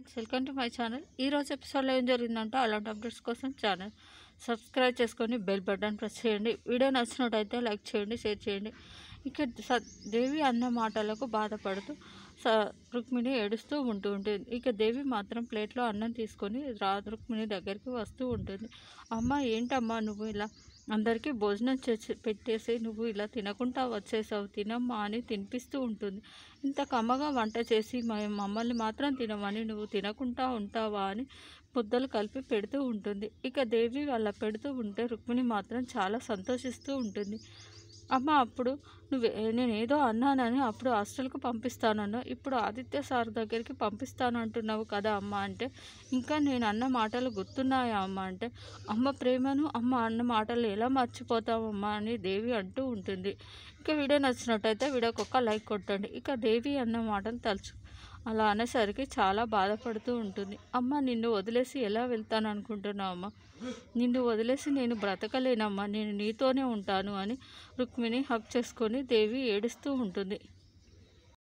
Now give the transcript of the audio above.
friends welcome to my channel ఈ రోజు ఎపిసోడ్లో ఏం జరిగిందంటే అలాంటి అప్డేట్స్ కోసం ఛానల్ సబ్స్క్రైబ్ చేసుకొని బెల్ బటన్ ప్రెస్ చేయండి వీడియో నచ్చినట్టయితే లైక్ చేయండి షేర్ చేయండి ఇక స దేవి అన్న మాటలకు బాధపడుతూ స రుక్మిణి ఏడుస్తూ ఉంటూ ఉంటుంది ఇక దేవి మాత్రం ప్లేట్లో అన్నం తీసుకొని రా రుక్మిణి దగ్గరికి వస్తూ ఉంటుంది అమ్మ ఏంటమ్మా నువ్వు ఇలా అందరికీ భోజనం చేసి పెట్టేసి నువ్వు ఇలా తినకుండా వచ్చేసావు తినమ్మా అని తినిపిస్తూ ఉంటుంది ఇంత కమ్మగా వంట చేసి మ- మమ్మల్ని మాత్రం తినమని నువ్వు తినకుండా ఉంటావా అని ముద్దలు కలిపి పెడుతూ ఉంటుంది ఇక దేవి వాళ్ళ పెడుతూ ఉంటే రుక్మిణి మాత్రం చాలా సంతోషిస్తూ ఉంటుంది అమ్మ అప్పుడు నువ్వు నేను ఏదో అన్నానని అప్పుడు హాస్టల్కి పంపిస్తానన్నా ఇప్పుడు ఆదిత్య సార్ దగ్గరికి పంపిస్తాను అంటున్నావు కదా అమ్మ అంటే ఇంకా నేను అన్న మాటలు గుర్తున్నాయా అమ్మ అంటే అమ్మ ప్రేమను అమ్మ అన్న మాటలు ఎలా మర్చిపోతామమ్మా అని దేవి అంటూ ఉంటుంది ఇక వీడియో నచ్చినట్టయితే వీడియోకి ఒక లైక్ కొట్టండి ఇక దేవి అన్న మాటలు తలుచు అలా అనేసరికి చాలా బాధపడుతూ ఉంటుంది అమ్మ నిన్ను వదిలేసి ఎలా వెళ్తాను అనుకుంటున్నావు అమ్మ నిన్ను వదిలేసి నేను బ్రతకలేనమ్మా నేను నీతోనే ఉంటాను అని రుక్మిణి హక్ చేసుకొని దేవి ఏడుస్తూ ఉంటుంది